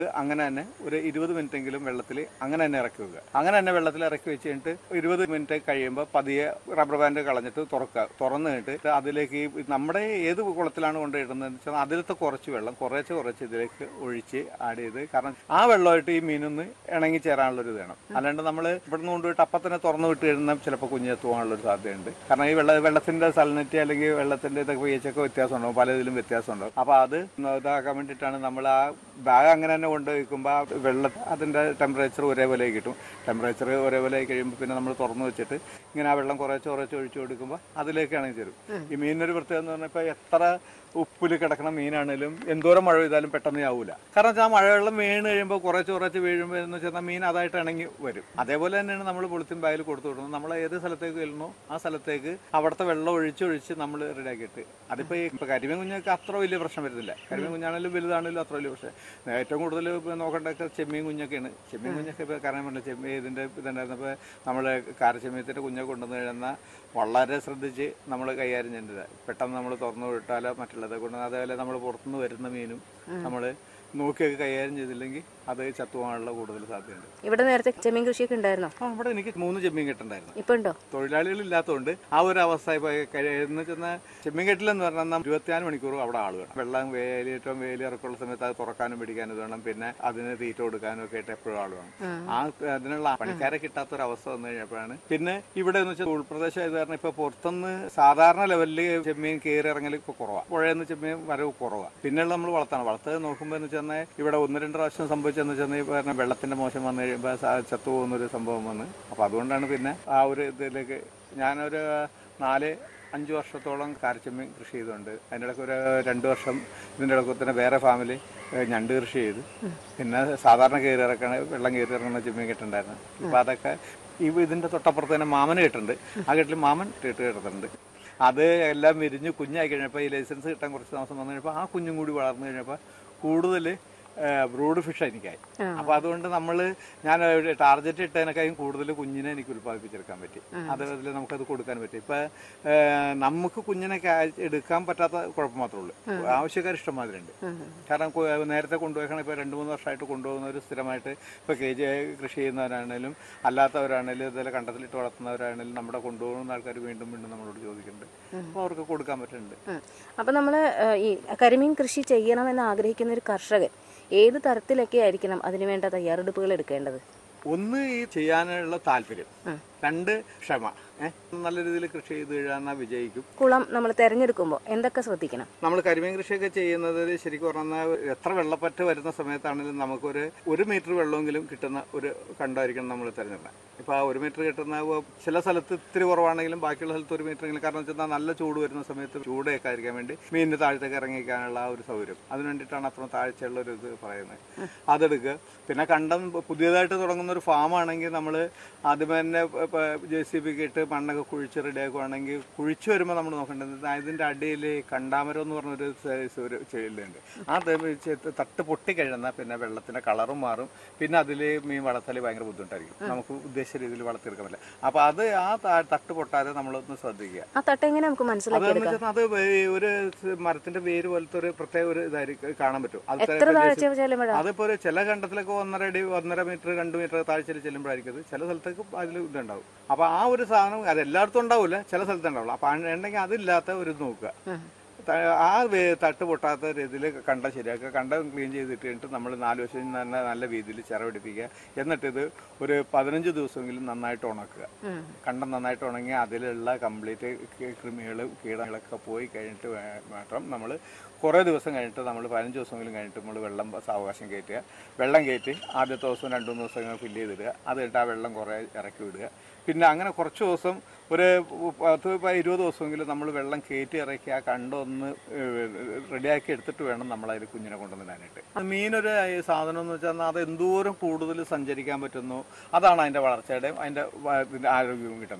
അങ്ങനെ തന്നെ ഒരു ഇരുപത് മിനിറ്റ് എങ്കിലും വെള്ളത്തിൽ അങ്ങനെ തന്നെ ഇറക്കി വെക്കുക അങ്ങനെ തന്നെ വെള്ളത്തിൽ ഇറക്കി വെച്ച് കഴിഞ്ഞിട്ട് ഇരുപത് മിനിറ്റ് കഴിയുമ്പോൾ പതിയെ റബ്ബർ ബാൻഡ് കളഞ്ഞിട്ട് തുറക്കുക തുറന്നു കഴിഞ്ഞിട്ട് അതിലേക്ക് ഈ നമ്മുടെ ഏത് കുളത്തിലാണ് കൊണ്ടുപോയിടുന്നതെന്ന് വെച്ചാൽ അതിലത്തെ കുറച്ച് വെള്ളം കുറേശ്ശെ കുറച്ച് ഇതിലേക്ക് ഒഴിച്ച് ആഡ് ചെയ്ത് കാരണം ആ വെള്ളമായിട്ട് ഈ മീനൊന്ന് ഇണങ്ങി ചേരാനുള്ള ഒരു ഇത് വേണം അല്ലാണ്ട് നമ്മൾ ഇവിടുന്ന് കൊണ്ടുപോയിട്ട് അപ്പം തന്നെ തുറന്നു വിട്ട് കഴിഞ്ഞാൽ ചിലപ്പോൾ കുഞ്ഞ് എത്തുവാനുള്ള ഒരു സാധ്യതയുണ്ട് കാരണം ഈ വെള്ള വെള്ളത്തിന്റെ സലനിറ്റി അല്ലെങ്കിൽ വെള്ളത്തിന്റെ ഇതൊക്കെ പി എച്ച് ഒക്കെ വ്യത്യാസം ഉണ്ടാവും പല ഇതിലും വ്യത്യാസം ഉണ്ടാവും അപ്പോൾ അത് ഇതാക്കാൻ വേണ്ടിയിട്ടാണ് നമ്മൾ ആ ബാഗ് അങ്ങനെ തന്നെ കൊണ്ട് വയ്ക്കുമ്പോൾ ആ വെള്ളം അതിന്റെ ടെമ്പറേച്ചർ ഒരേപോലെ കിട്ടും ടെമ്പറേച്ചർ ഒരേപോലെ ആയി കഴിയുമ്പോൾ പിന്നെ നമ്മൾ തുറന്നു വെച്ചിട്ട് ഇങ്ങനെ ആ വെള്ളം കുറേശ്ശെ കുറേശ്ശെ ഒഴിച്ചു കൊടുക്കുമ്പോൾ അതിലേക്കാണെങ്കിൽ ചേരും ഈ മീനിനൊരു പ്രത്യേകത എന്ന് പറഞ്ഞാൽ ഇപ്പോൾ എത്ര ഉപ്പിൽ കിടക്കണ മീനാണേലും എന്തോരം മഴ പെയ്താലും പെട്ടെന്ന് ആവൂല കാരണം വെച്ചാൽ ആ മഴവെള്ളം വീണ് കഴിയുമ്പോൾ കുറച്ച് കുറച്ച് വീഴുമ്പോൾ എന്ന് വെച്ചാൽ മീൻ അതായിട്ട് ഇണങ്ങി വരും അതേപോലെ തന്നെയാണ് നമ്മൾ പൊളിത്തിൻ ബായിൽ കൊടുത്തു വിടുന്നത് നമ്മൾ ഏത് സ്ഥലത്തേക്ക് ചെല്ലുന്നു ആ സ്ഥലത്തേക്ക് അവിടുത്തെ വെള്ളം ഒഴിച്ച് ഒഴിച്ച് നമ്മൾ റെഡിയാക്കിയിട്ട് അതിപ്പോൾ ഈ ഇപ്പോൾ കരിമീൻ കുഞ്ഞൊക്കെ അത്ര വലിയ പ്രശ്നം വരുന്നില്ല കരിമീൻ കുഞ്ഞാണെങ്കിലും വലുതാണെങ്കിലും അത്ര വലിയ പ്രശ്നം ഏറ്റവും കൂടുതൽ ഇപ്പോൾ നോക്കേണ്ടതൊക്കെ ചെമ്മീൻ കുഞ്ഞൊക്കെയാണ് ചെമ്മീൻ കുഞ്ഞൊക്കെ ഇപ്പോൾ കാരണം പറഞ്ഞ ചെമ്മീൻ ഇതിൻ്റെ ഇതുണ്ടായിരുന്നപ്പോൾ നമ്മൾ കാരച്ചെമ്മീത്തിൻ്റെ കുഞ്ഞൊക്കെ കൊണ്ടുവന്ന് കഴിഞ്ഞാൽ വളരെ ശ്രദ്ധിച്ച് നമ്മൾ കൈകാര്യം ചെയ്യേണ്ടത് പെട്ടെന്ന് നമ്മൾ തുറന്നു വിട്ടാലോ മറ്റുള്ളത് കൊണ്ട് അതേപോലെ നമ്മൾ പുറത്തുനിന്ന് വരുന്ന മീനും നമ്മൾ നോക്കിയൊക്കെ കൈകാര്യം ചെയ്തില്ലെങ്കിൽ അത് ചത്തുപോകാനുള്ള കൂടുതൽ സാധ്യതയുണ്ട് ഇവിടെ നേരത്തെ ചെമ്മീൻ കൃഷിയൊക്കെ ഉണ്ടായിരുന്നോ ആ ഇവിടെ എനിക്ക് മൂന്ന് ചെമ്മീൻ കെട്ടുണ്ടായിരുന്നു ഇപ്പൊ ഉണ്ടോ തൊഴിലാളികൾ ഇല്ലാത്തതുകൊണ്ട് ആ ഒരു അവസ്ഥ ഇപ്പോൾ എന്ന് ചെന്നാൽ ചെമ്മീൻ കെട്ടിലെന്ന് പറഞ്ഞാൽ ഇരുപത്തിനാല് മണിക്കൂറും അവിടെ ആൾ വേണം വെള്ളം വേലിയേറ്റവും വേലി ഇറക്കമുള്ള സമയത്ത് അത് തുറക്കാനും പിടിക്കാനും ഇത് വേണം പിന്നെ അതിന് തീറ്റ കൊടുക്കാനും ഒക്കെ ആയിട്ട് എപ്പോഴും ആൾ വേണം ആ അതിനുള്ള പണിക്കാരെ കിട്ടാത്ത ഒരു അവസ്ഥ വന്നു കഴിഞ്ഞപ്പോഴാണ് പിന്നെ ഇവിടെ എന്ന് വെച്ചാൽ ഉൾപ്രദേശം ആയത് കാരണം ഇപ്പൊ പുറത്തുനിന്ന് സാധാരണ ലെവലിൽ ചെമ്മീൻ കയറി ഇറങ്ങൽ ഇപ്പൊ കുറവാണ് പുഴയെന്ന് ചെമ്മീൻ വരവ് കുറവാണ് പിന്നെയുള്ള നമ്മൾ വളർത്താണ് വളർത്തത് നോക്കുമ്പോൾ എന്ന് വെച്ചാൽ ഇവിടെ ഒന്ന് രണ്ട് പ്രാവശ്യം സംഭവിച്ചെന്ന് വെച്ചാൽ ഈ പറഞ്ഞ വെള്ളത്തിന്റെ മോശം വന്നു കഴിയുമ്പോൾ ചത്തു പോകുന്ന ഒരു സംഭവം വന്ന് അപ്പൊ അതുകൊണ്ടാണ് പിന്നെ ആ ഒരു ഇതിലേക്ക് ഞാനൊരു നാല് അഞ്ച് വർഷത്തോളം കാരച്ചെമ്മീൻ കൃഷി ചെയ്തുകൊണ്ട് അതിൻ്റെ ഇടയ്ക്ക് ഒരു രണ്ട് വർഷം ഇതിൻ്റെ ഇടയ്ക്ക് തന്നെ വേറെ ഫാമിലി ഞണ്ട് കൃഷി ചെയ്ത് പിന്നെ സാധാരണ കയറി ഇറക്കണ വെള്ളം കയറി ഇറങ്ങുന്ന ചെമ്മീൻ കെട്ടുണ്ടായിരുന്നു ഇപ്പം അതൊക്കെ ഈ ഇതിൻ്റെ തൊട്ടപ്പുറത്ത് തന്നെ മാമന് കെട്ടുണ്ട് ആ കെട്ടിൽ മാമൻ ഇട്ട് കിടത്തുന്നുണ്ട് അത് എല്ലാം വിരിഞ്ഞ് കുഞ്ഞായി കഴിഞ്ഞപ്പോൾ ഈ ലൈസൻസ് കിട്ടാൻ കുറച്ച് താമസം വന്നു കഴിഞ്ഞപ്പോൾ ആ കുഞ്ഞും കൂടി വളർന്നു കഴിഞ്ഞപ്പോൾ കൂടുതൽ ബ്രൂഡ് ഫിഷ് എനിക്കായി അപ്പൊ അതുകൊണ്ട് നമ്മൾ ഞാൻ ടാർഗറ്റ് ഇട്ടതിനേക്കാളും കൂടുതൽ കുഞ്ഞിനെ എനിക്ക് ഉത്പാദിപ്പിച്ചെടുക്കാൻ പറ്റി അത് അതിൽ നമുക്കത് കൊടുക്കാൻ പറ്റി ഇപ്പൊ ഏഹ്, നമുക്ക് കുഞ്ഞിനെ കാ- എടുക്കാൻ പറ്റാത്ത കുഴപ്പം മാത്രമേ ഉള്ളൂ ആവശ്യക്കാർ ഇഷ്ടംമാതിരി ഉണ്ട് കാരണം കു- നേരത്തെ കൊണ്ടുപോയിക്കണം ഇപ്പൊ രണ്ട് മൂന്ന് വർഷമായിട്ട് കൊണ്ടുപോകുന്നവർ സ്ഥിരമായിട്ട് ഇപ്പൊ കെ ജി കൃഷി ചെയ്യുന്നവരാണേലും അല്ലാത്തവരാണേലും ഇതുപോലെ കണ്ടത്തിലിട്ട് വളർത്തുന്നവരാണേലും നമ്മുടെ കൊണ്ടുപോകുന്ന ആൾക്കാർ വീണ്ടും വീണ്ടും നമ്മളോട് ചോദിക്കുന്നുണ്ട് അപ്പോൾ അവർക്ക് കൊടുക്കാൻ പറ്റുന്നുണ്ട് ഉം. അപ്പൊ നമ്മള് ഏഹ്, ഈ കരിമീൻ കൃഷി ചെയ്യണമെന്ന് ആഗ്രഹിക്കുന്ന ഒരു കർഷകൻ ഏത് തരത്തിലൊക്കെ ആയിരിക്കണം അതിനുവേണ്ട തയ്യാറെടുപ്പുകൾ എടുക്കേണ്ടത് ഒന്ന് ഈ ചെയ്യാനുള്ള താല്പര്യം രണ്ട് ക്ഷമ ഏഹ് നല്ല രീതിയിൽ കൃഷി ചെയ്ത് കഴിഞ്ഞാൽ വിജയിക്കും കുളം നമ്മൾ തെരഞ്ഞെടുക്കുമ്പോൾ എന്തൊക്കെ ശ്രദ്ധിക്കണം നമ്മൾ കരിമീൻ കൃഷിയൊക്കെ ചെയ്യുന്നത് ശരിക്കും പറഞ്ഞാൽ എത്ര വെള്ളപ്പറ്റ് വരുന്ന സമയത്താണെങ്കിലും നമുക്കൊരു ഒരു മീറ്റർ വെള്ളമെങ്കിലും കിട്ടുന്ന ഒരു കണ്ടായിരിക്കണം നമ്മൾ തിരഞ്ഞെടുക്കുന്നത് ഇപ്പോൾ ആ ഒരു മീറ്റർ കിട്ടുന്ന ഒ- ചില സ്ഥലത്ത് ഇത്തിരി കുറവാണെങ്കിലും ബാക്കിയുള്ള സ്ഥലത്ത് ഒരു മീറ്ററെങ്കിലും കാരണം വെച്ചാൽ നല്ല ചൂട് വരുന്ന സമയത്ത് ചൂടൊക്കെ ആയിരിക്കാൻ വേണ്ടി മീനിന് താഴത്തേക്ക് ഇറങ്ങിക്കാനുള്ള ആ ഒരു സൗകര്യം അതിന് വേണ്ടിയിട്ടാണ് അത്ര താഴ്ചയുള്ള ഒരു ഇത് പറയുന്നത് അതെടുക്കുക പിന്നെ കണ്ടം പുതിയതായിട്ട് തുടങ്ങുന്ന ഒരു ഫാം ആണെങ്കിൽ നമ്മൾ ആദ്യമേ തന്നെ ജെ സി ബി ഇട്ട് മണ്ണൊക്കെ കുഴിച്ച് റെഡിയാക്കുവാണെങ്കിൽ കുഴിച്ച് വരുമ്പോൾ നമ്മൾ നോക്കേണ്ടത് ഇതിൻ്റെ അടിയിൽ കണ്ടാമരം എന്ന് പറഞ്ഞൊരു സൈസ് ഒരു ചെയിലുണ്ട് ആ ത- ചെ- തട്ട് പൊട്ടിക്കഴിഞ്ഞാൽ പിന്നെ വെള്ളത്തിന്റെ കളറും മാറും പിന്നെ അതിൽ മീൻ വളർത്തൽ ഭയങ്കര ബുദ്ധിമുട്ടായിരിക്കും നമുക്ക് ഉദ്ദേശിച്ച രീതിയിൽ വളർത്തിയെടുക്കാൻ പറ്റില്ല അപ്പൊ അത് ആ ത- തട്ട് പൊട്ടാതെ നമ്മളൊന്ന് ശ്രദ്ധിക്കുക ആ തട്ട എങ്ങനെ നമുക്ക് മനസ്സിലാക്കി അതെന്ന് വെച്ചാൽ അത് വേ- ഒരു മരത്തിന്റെ വേര് പോലത്തെ ഒരു പ്രത്യേക ഒരു ഇതായിരിക്കും കാണാൻ പറ്റും അത് എത്ര താഴ്ച ചെല്ലുമ്പോഴാണ് അതിപ്പോ ഒരു ചില കണ്ടത്തിലൊക്കെ ഒന്നര അടി ഒന്നര മീറ്റർ രണ്ട് മീറ്റർ താഴ്ചയിൽ ചെല്ലുമ്പോഴായിരിക്കും അത് ചില സ്ഥലത്തേക്ക് അതിൽ ഇതുണ്ടാവും അപ്പൊ ആ ഒരു സാധനം അത് എല്ലായിടത്തും ഉണ്ടാവില്ല ചില സ്ഥലത്ത് ഉണ്ടാവില്ല അപ്പൊ ഉണ്ടെങ്കിൽ അതില്ലാത്ത ഒരു ഇത് നോക്കുക ത- ആ വേ- തട്ട് പൊട്ടാത്ത രീതിയിൽ കണ്ട ശരിയാക്കുക കണ്ട ക്ലീൻ ചെയ്തിട്ട് കഴിഞ്ഞിട്ട് നമ്മൾ നാല് വശം തന്നെ നല്ല രീതിയിൽ ചിറവടിപ്പിക്കുക എന്നിട്ട് ഇത് ഒരു പതിനഞ്ച് ദിവസമെങ്കിലും നന്നായിട്ട് ഉണക്കുക കണ്ടം നന്നായിട്ട് ഉണങ്ങി അതിലുള്ള കംപ്ലീറ്റ് കൃമികൾ കീടങ്ങളൊക്കെ പോയി കഴിഞ്ഞിട്ട് വേ- മാത്രം നമ്മൾ കുറേ ദിവസം കഴിഞ്ഞിട്ട് നമ്മൾ പതിനഞ്ച് ദിവസമെങ്കിലും കഴിഞ്ഞിട്ട് നമ്മൾ വെള്ളം സാവകാശം കയറ്റുക വെള്ളം കയറ്റി ആദ്യത്തെ ദിവസം രണ്ട് മൂന്ന് ദിവസം ഫില്ല് ചെയ്തിടുക അത് കഴിഞ്ഞിട്ട് ആ വെള്ളം കുറേ ഇറക്കി വിടുക പിന്നെ അങ്ങനെ കുറച്ച് ദിവസം ഒരു പത്ത് പ- ഇരുപത് ദിവസമെങ്കിലും നമ്മൾ വെള്ളം കയറ്റി ഇറക്കി ആ കണ്ടൊന്ന് റെഡിയാക്കി എടുത്തിട്ട് വേണം നമ്മൾ അതിൽ കുഞ്ഞിനെ കൊണ്ടുവന്നിടാനായിട്ട് മീനൊരു ഈ സാധനം എന്ന് വെച്ചാൽ അത് എന്തോരം കൂടുതൽ സഞ്ചരിക്കാൻ പറ്റുന്നു അതാണ് അതിൻ്റെ വളർച്ചയുടെയും അതിൻ്റെ വ- ഇതിൻ്റെ ആരോഗ്യവും കിട്ടുന്നത്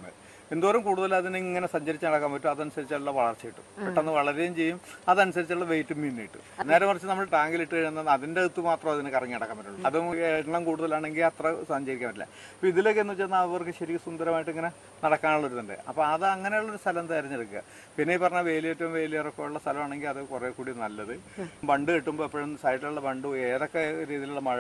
എന്തോരം കൂടുതൽ അതിന് ഇങ്ങനെ സഞ്ചരിച്ച് നടക്കാൻ പറ്റും അതനുസരിച്ചുള്ള വളർച്ച കിട്ടും പെട്ടെന്ന് വളരുകയും ചെയ്യും അതനുസരിച്ചുള്ള വെയിറ്റും മീൻ കിട്ടും നേരെ മറിച്ച് നമ്മൾ ടാങ്കിൽ ഇട്ട് കഴിഞ്ഞാൽ അതിന്റെ അകത്ത് മാത്രം അതിന് കറങ്ങി നടക്കാൻ പറ്റുള്ളൂ അതും എണ്ണം കൂടുതലാണെങ്കിൽ അത്ര സഞ്ചരിക്കാൻ പറ്റില്ല അപ്പൊ ഇതിലൊക്കെ എന്ന് വെച്ചാൽ അവർക്ക് ശരിക്കും സുന്ദരമായിട്ട് ഇങ്ങനെ നടക്കാനുള്ള ഒരു ഇതുണ്ട് അപ്പൊ അത് അങ്ങനെയുള്ള ഒരു സ്ഥലം തിരഞ്ഞെടുക്കുക പിന്നെ ഈ പറഞ്ഞ വേലിയേറ്റവും വേലിയിറക്കമുള്ള സ്ഥലമാണെങ്കിൽ അത് കുറെ കൂടി നല്ലത് ബണ്ട് കിട്ടുമ്പോൾ എപ്പോഴും സൈഡിലുള്ള ബണ്ട് ഏതൊക്കെ രീതിയിലുള്ള മഴ